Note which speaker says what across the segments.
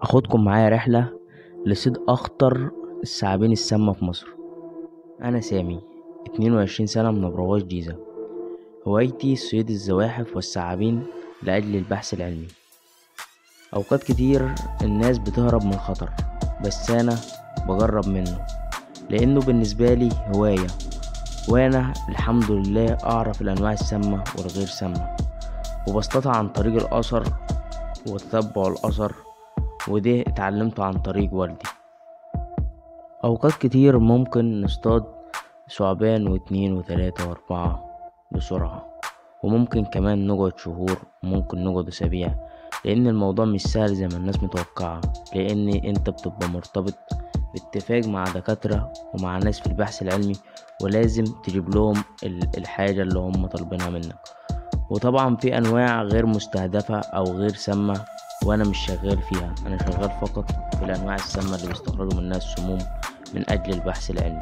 Speaker 1: أخدكم معايا رحلة لصيد أخطر الثعابين السامة في مصر أنا سامي اتنين وعشرين سنة من أبرواز جيزة هوايتي صيد الزواحف والثعابين لأجل البحث العلمي أوقات كتير الناس بتهرب من خطر بس أنا بجرب منه لأنه بالنسبة لي هواية وأنا الحمد لله أعرف الأنواع السامة والغير سامة وبستطع عن طريق الأثر وتتبع الأثر وده اتعلمته عن طريق والدي أوقات كتير ممكن نصطاد ثعبان واتنين وتلاتة وأربعة بسرعة وممكن كمان نقعد شهور وممكن نقعد أسابيع لأن الموضوع مش سهل زي ما الناس متوقعة لأن أنت بتبقى مرتبط باتفاق مع دكاترة ومع ناس في البحث العلمي ولازم تجيب لهم الحاجة اللي هم طالبينها منك وطبعا في أنواع غير مستهدفة أو غير سامة وأنا مش شغال فيها أنا شغال فقط في الأنواع السامة اللي بيستخرجوا منها السموم من أجل البحث العلمي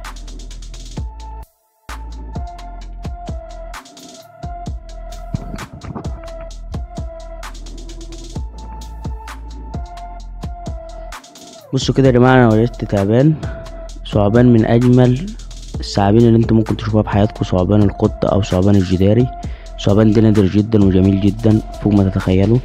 Speaker 1: بصوا كده يا جماعة أنا وجدت تعبان ثعبان من أجمل الثعابين اللي انتوا ممكن تشوفوها في حياتكم ثعبان القط أو ثعبان الجداري ثعبان ده نادر جدا وجميل جدا فوق ما تتخيلوا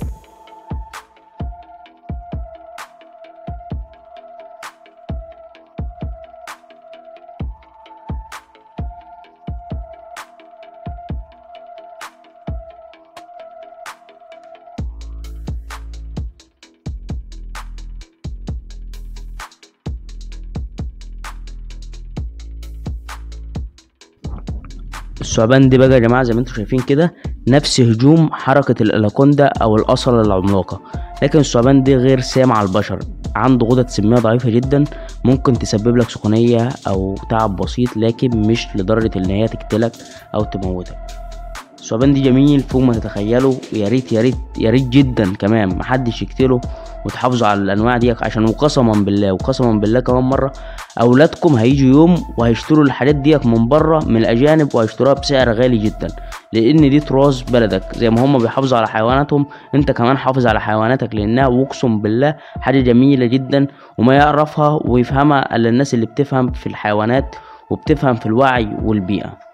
Speaker 1: الثعبان دي بقى يا جماعه زي ما انتم شايفين كده نفس هجوم حركه الاناكوندا او الاصل العملاقه لكن الثعبان دي غير سام على البشر عنده غدد سميه ضعيفه جدا ممكن تسبب لك سخونيه او تعب بسيط لكن مش لدرجه ان هي تقتلك او تموتك الثعبان دي جميل فوق ما تتخيلوا يا ريت يا ريت يا ريت جدا كمان محدش يقتله وتحافظوا على الانواع دي عشان وقسما بالله وقسما بالله كمان مره اولادكم هيجوا يوم وهيشتروا الحاجات ديك من بره من الاجانب وهيشتروها بسعر غالي جدا لان دي تراث بلدك زي ما هم بيحافظوا على حيواناتهم انت كمان حافظ على حيواناتك لانها واقسم بالله حاجه جميله جدا وما يعرفها ويفهمها الا الناس اللي بتفهم في الحيوانات وبتفهم في الوعي والبيئه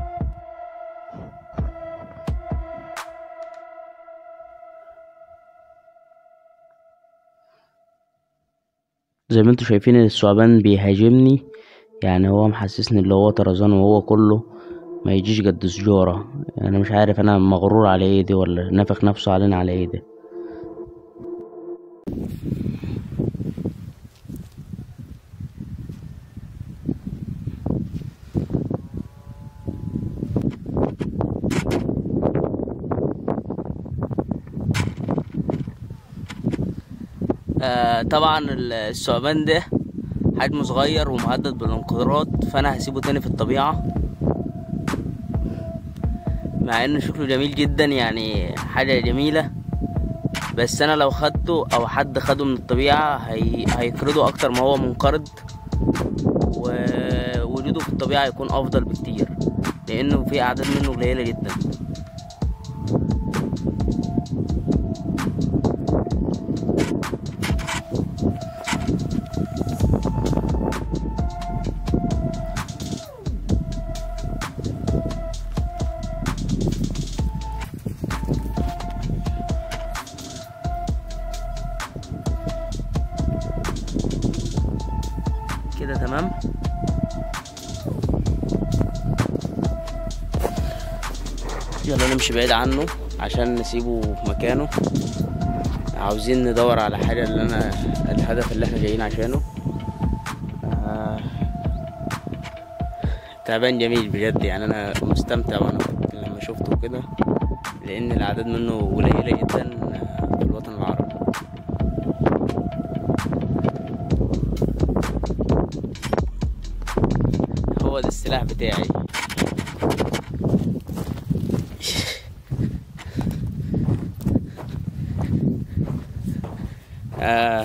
Speaker 1: زي ما انتوا شايفين الثعبان بيهاجمني يعني هو محسسني اللي هو طرزان وهو كله ما يجيش قد سجارة انا مش عارف انا مغرور على ايه دي ولا نافخ نفسه علينا على ايه ده آه طبعا الثعبان ده حجمه صغير ومهدد بالانقراض فانا هسيبه تاني في الطبيعة مع انه شكله جميل جدا يعني حاجة جميلة بس انا لو خدته او حد خده من الطبيعة هي... هيطرده اكتر ما هو منقرض ووجوده في الطبيعة يكون افضل بكتير لانه في اعداد منه قليلة جدا كده تمام يلا نمشي بعيد عنه عشان نسيبه في مكانه عاوزين ندور على حاجة اللي انا الهدف اللي احنا جايين عشانه آه... تعبان جميل بجد يعني انا مستمتع وانا لما شفته كده لان الاعداد منه قليلة جدا في الوطن العربي هو ده السلاح بتاعي آه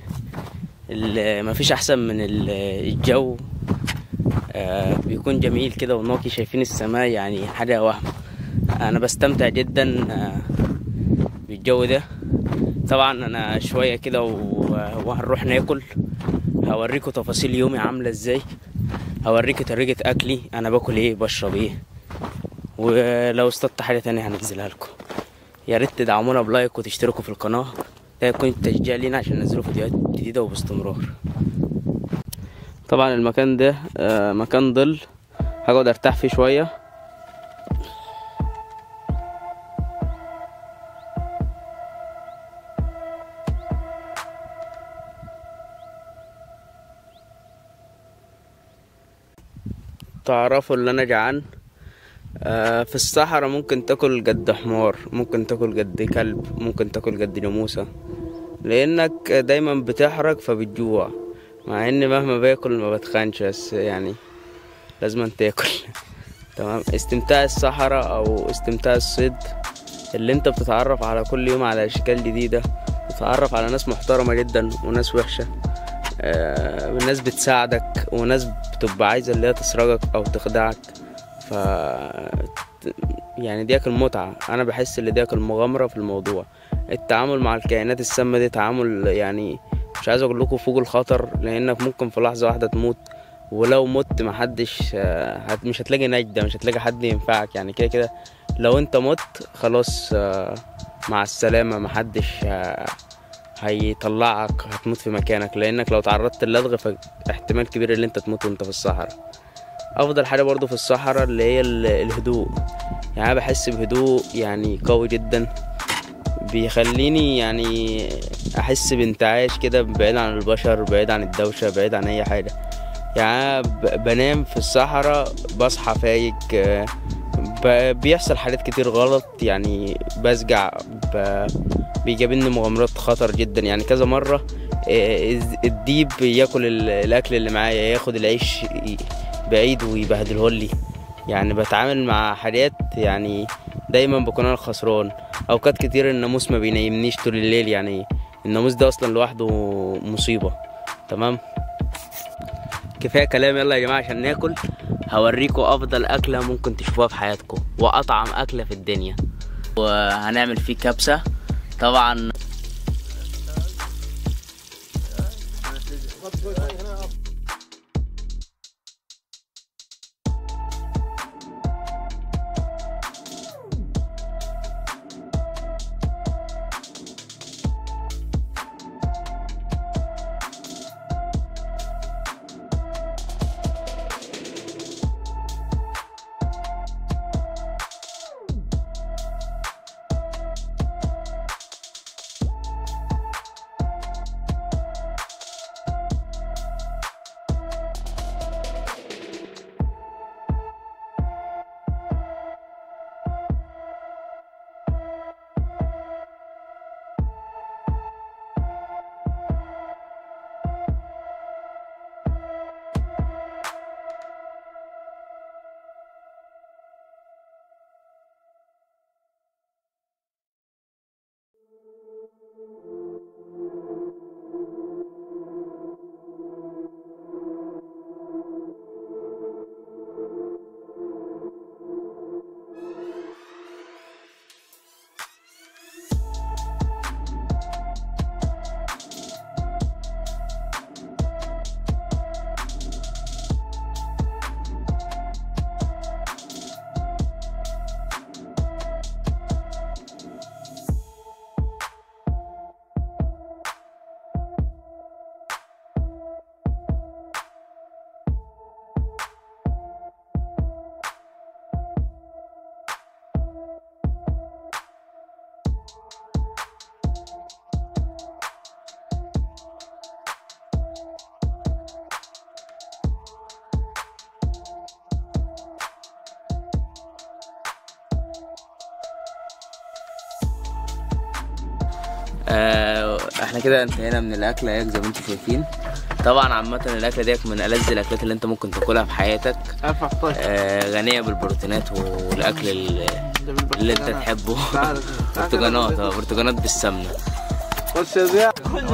Speaker 1: مفيش احسن من الجو آه بيكون جميل كده ونقي شايفين السماء يعني حاجة وهم انا بستمتع جدا آه بالجو ده طبعا انا شويه كده و- وهنروح ناكل هوريكم تفاصيل يومي عامله ازاي هوريكم طريقه اكلي انا باكل ايه بشرب ايه ولو اصطدت حاجه تانية هنزلها لكم يا ريت تدعمونا بلايك وتشتركوا في القناه ده يكون تشجيع لينا عشان ننزلوا فيديوهات جديده وباستمرار طبعا المكان ده آه، مكان ظل هقعد ارتاح فيه شويه تعرفوا ان انا جعان آه، في الصحراء ممكن تاكل قد حمار ممكن تاكل قد كلب ممكن تاكل قد جاموسة لانك دايما بتحرق فبتجوع مع ان مهما باكل ما بتخنش بس يعني لازم تاكل تمام استمتاع الصحراء او استمتاع الصيد اللي انت بتتعرف على كل يوم على اشكال جديدة بتتعرف على ناس محترمة جدا وناس وحشة آه، ناس بتساعدك وناس بتبقى عايزة اللي هي تسرقك او تخدعك ف يعني ديك المتعة أنا بحس إن ديك المغامرة في الموضوع التعامل مع الكائنات السامة دي تعامل يعني مش عايز أقول لكم فوق الخطر لأنك ممكن في لحظة واحدة تموت ولو مت محدش آه، هت- مش هتلاقي نجدة مش هتلاقي حد ينفعك يعني كده كده لو انت مت خلاص آه، مع السلامة محدش آه، هيطلعك هتموت في مكانك لأنك لو تعرضت للدغ فاحتمال كبير ان انت تموت وانت في الصحراء افضل حاجه برضو في الصحراء اللي هي ال- الهدوء يعني انا بحس بهدوء يعني قوي جدا بيخليني يعني احس بانتعاش كده بعيد عن البشر بعيد عن الدوشه بعيد عن اي حاجه يعني أنا ب- بنام في الصحراء بصحى فايق آه، ب- بيحصل حاجات كتير غلط يعني بسجع ب- بيجابلني مغامرات خطر جدا يعني كذا مرة آه، الز- الديب ياكل ال- الاكل اللي معايا ياخد العيش ي- بعيد ويبهدله لي يعني بتعامل مع حاجات يعني دايما بكون انا الخسران اوقات كتير الناموس ما بينيمنيش طول الليل يعني الناموس ده اصلا لوحده مصيبة تمام كفايه كلام يلا يا جماعه عشان ناكل هوريكم افضل اكله ممكن تشوفوها في حياتكم واطعم اكله في الدنيا وهنعمل فيه كبسه طبعا آه احنا كده انتهينا من الاكله اهيك زي ما انتم شايفين طبعا عامه الاكله ديت من ألذ الاكلات اللي انت ممكن تاكلها في حياتك آه غنيه بالبروتينات والاكل اللي, اللي انت تحبه برتقانات اه برتقانات بالسمنه
Speaker 2: خش يا زياد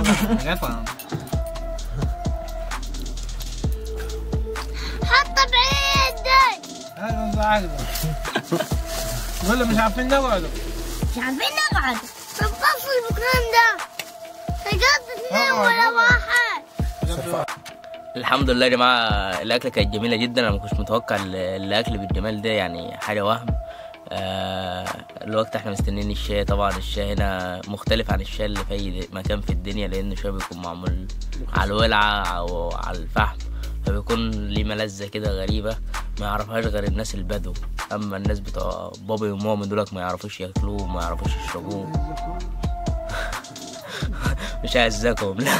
Speaker 3: حط بعيد
Speaker 2: ولا مش عارفين نقعد
Speaker 3: مش عارفين نقعد بالضبط خلص البكران ده بجد اتنين ولا واحد
Speaker 1: الحمد لله يا جماعه الاكله كانت جميله جدا انا ما كنتش متوقع ال- الاكل بالجمال ده يعني حاجه وهم آه الوقت احنا مستنيين الشاي طبعا الشاي هنا مختلف عن الشاي اللي في اي مكان في الدنيا لان الشاي بيكون معمول على الولعه او على الفحم فبيكون ليه ملذه كده غريبه ما يعرفهاش غير الناس البدو اما الناس بتوع بابي ومامي دولت ما يعرفوش ياكلوه وما يعرفوش يشربوه مش هعزكم لا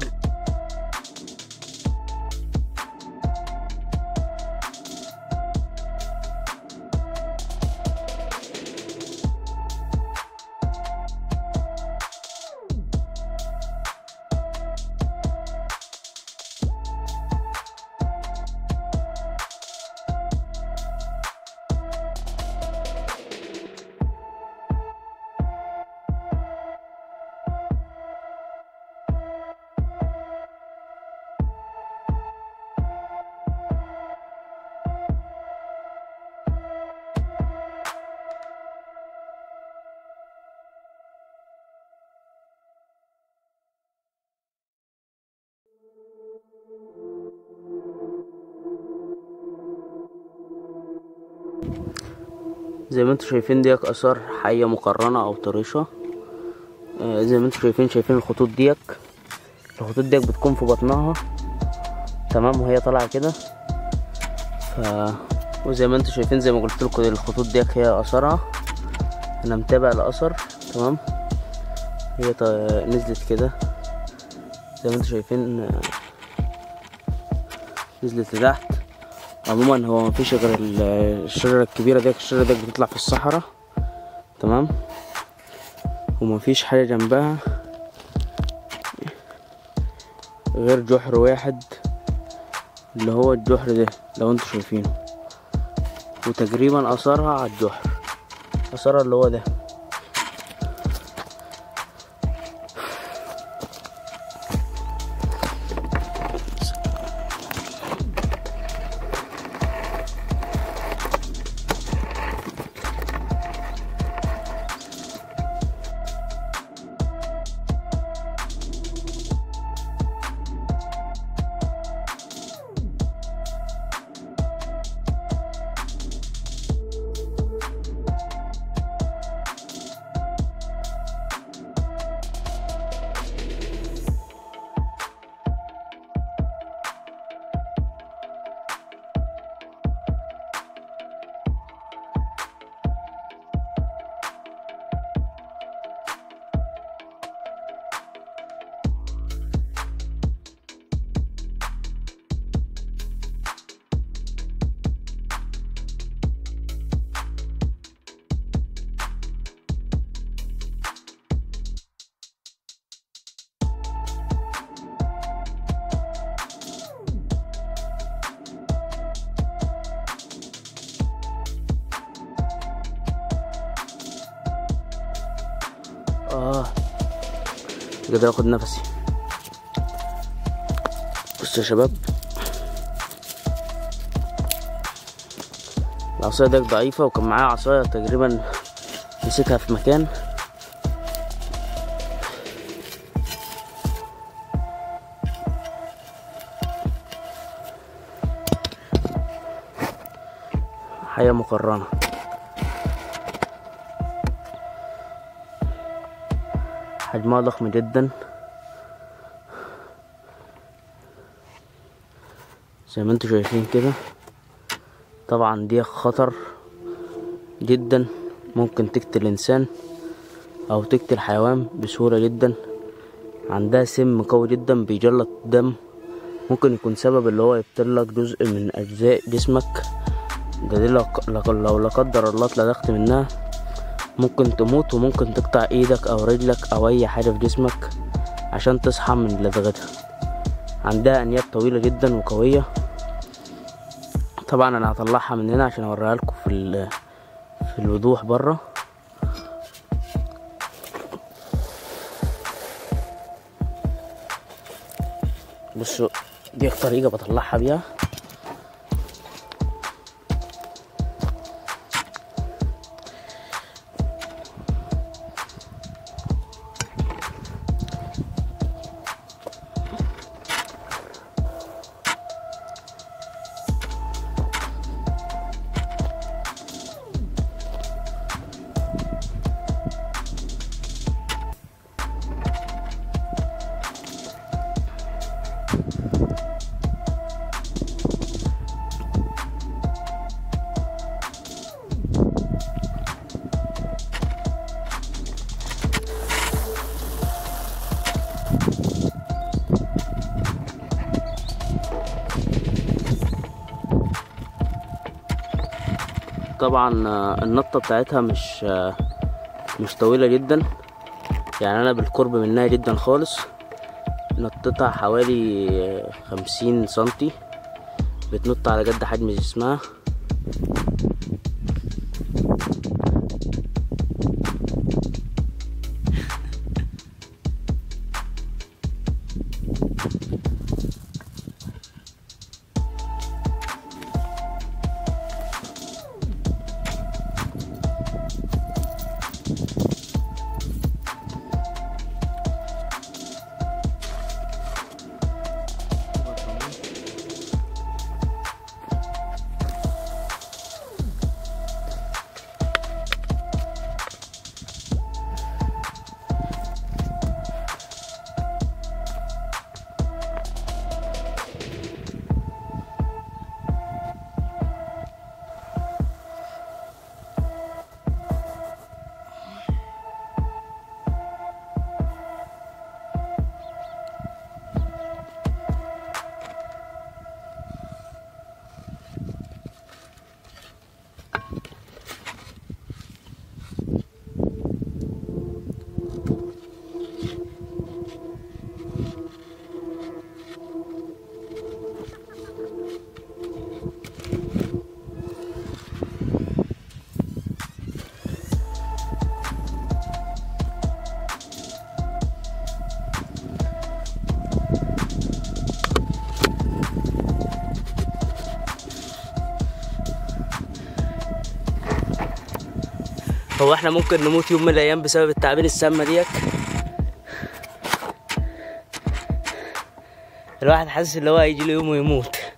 Speaker 1: زي ما انتم شايفين ديك اثار حيه مقرنه او طريشه آه، زي ما انتم شايفين شايفين الخطوط ديك الخطوط ديك بتكون في بطنها تمام وهي طالعه كده ف وزي ما انتم شايفين زي ما قلت لكم الخطوط ديك هي اثرها انا متابع الاثر تمام هي ط... نزلت كده زي ما انتم شايفين آه، نزلت لتحت عموما هو مفيش غير ال- الشجرة الكبيرة ديك الشجرة ديك بتطلع في الصحراء تمام ومفيش حاجة جنبها غير جحر واحد اللي هو الجحر ده لو انتوا شايفينه وتقريبا اثرها على الجحر اثرها اللي هو ده اه قادر اخد نفسي بصوا يا شباب العصاية ديك ضعيفة وكان معايا عصاية تقريبا مسكها في مكان حياة مقرنة حجمها ضخم جدا زي ما انتوا شايفين كده طبعا دي خطر جدا ممكن تقتل انسان او تقتل حيوان بسهولة جدا عندها سم قوي جدا بيجلط الدم ممكن يكون سبب اللي هو يبتلك جزء من اجزاء جسمك ده دي لو لو لا قدر الله اتلدغت منها ممكن تموت وممكن تقطع ايدك او رجلك او اي حاجة في جسمك عشان تصحى من لدغتها عندها انياب طويلة جدا وقوية طبعا انا هطلعها من هنا عشان اوريها لكم في ال- في الوضوح بره بصوا دي طريقة بطلعها بيها طبعا آه، النطة بتاعتها مش آه، مش طويلة جدا يعني انا بالقرب منها جدا خالص نطتها حوالي آه، خمسين سنتي بتنط على قد حجم جسمها هو احنا ممكن نموت يوم من الايام بسبب التعابين السامه ديت الواحد حاسس ان هو هيجي له يوم ويموت